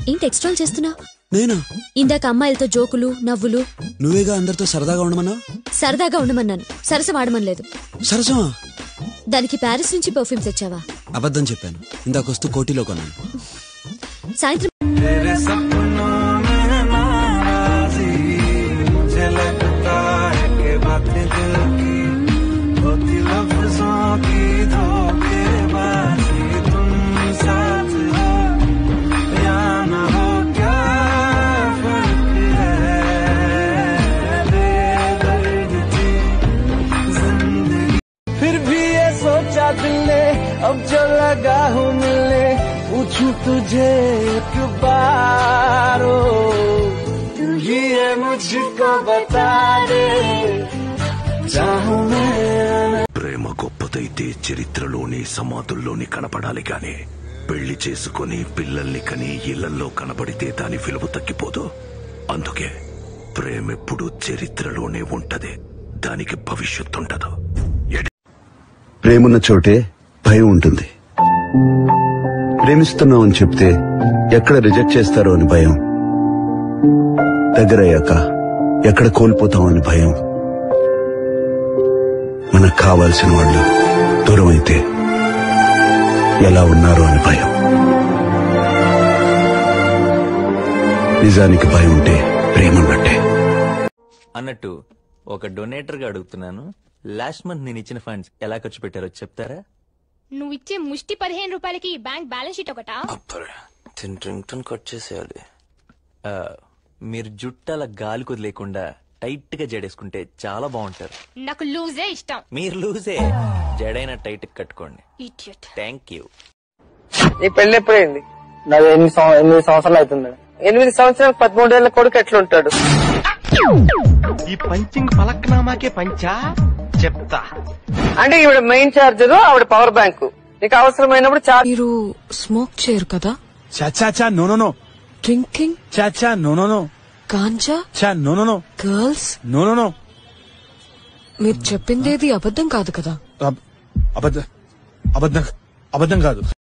ఏంటి ఎక్స్ట్రా చేస్తున్నా నేనా ఇందాక అమ్మాయిలతో జోకులు నవ్వులు నువ్వేగా అందరితో సరదాగా ఉండమన్నా సరదాగా ఉండమన్నాను సరస వాడమనలేదు సరసమా దానికి ప్యారిస్ నుంచి పర్ఫ్యూమ్స్ తెచ్చావా అబద్ధం చెప్పాను ఇందాకొస్తూ కోటిలో కొన్నాను సాయంత్రం तेरे सपनों में नाराजी मुझे लगता है कि बातें दिल की होती लफ्जों की धोखेबाजी तुम साथ हो या न हो क्या फर्क है बेदर्द थी जिंदगी फिर भी ये सोचा दिल ने अब जो लगा हूँ मिलने पूछू तुझे एक बार ओ, तू ही है मुझको बता दे चाहूँ मैं ప్రేమ గొప్పదైతే చరిత్రలోని సమాధుల్లోని కనపడాలి గాని పెళ్లి చేసుకుని పిల్లల్ని కని ఇళ్లల్లో కనబడితే దాని విలువ తగ్గిపోదు అందుకే ప్రేమెప్పుడు చరిత్రలోనే ఉంటది దానికి భవిష్యత్తుండదు ప్రేమున్న చోటే భయం ఉంటుంది ప్రేమిస్తున్నావు అని చెప్తే ఎక్కడ రిజెక్ట్ చేస్తారో అని భయం దగ్గరయ్యాక ఎక్కడ కోల్పోతామని భయం మనకు కావాల్సిన వాళ్ళు దూరం అయితే ఎలా ఉన్నారో అని భయం నిజానికి భయం ఉంటే ప్రేమన్నట్టే అన్నట్టు ఒక డొనేటర్ గా అడుగుతున్నాను లాస్ట్ మంత్ నేను ఇచ్చిన ఫండ్స్ ఎలా ఖర్చు పెట్టారో చెప్తారా నువ్వు ఇచ్చే ముష్టి పదిహేను రూపాయలకి బ్యాంక్ బ్యాలెన్స్ షీట్ ఒకటా తింటుంటని కట్ చేసేయాలి ఆ, మీరు జుట్టు అలా గాలి కుదిలేకుండా టైట్ గా జడేసుకుంటే చాలా బాగుంటారు నాకు లూజే ఇష్టం మీరు లూజే జడైన టైట్ కట్టుకోండి ఇడియట్ థ్యాంక్ యూ నీ పెళ్లి ఎప్పుడైంది నాది ఎనిమిది సంవ- ఎనిమిది సంవత్సరాలు అవుతుంది మేడం ఎనిమిది సంవత్సరాలు పదమూడేళ్ల కొడుకు ఎట్లుంటాడు ఈ పంచింగ్ పలక్నామాకే పంచా చెప్తా అంటే ఈవిడ మెయిన్ చార్జర్ ఆవిడ పవర్ బ్యాంక్ నీకు అవసరమైనప్పుడు చార్జ్ మీరు స్మోక్ చేయరు కదా చాచా చా నో నో నో డ్రింకింగ్ చాచా నో నో నో గాంజా చా no no no girls no no no మీరు చెప్పిందేది అబద్ధం కాదు కదా అబద్ధం అబద్ధం అబద్ధం కాదు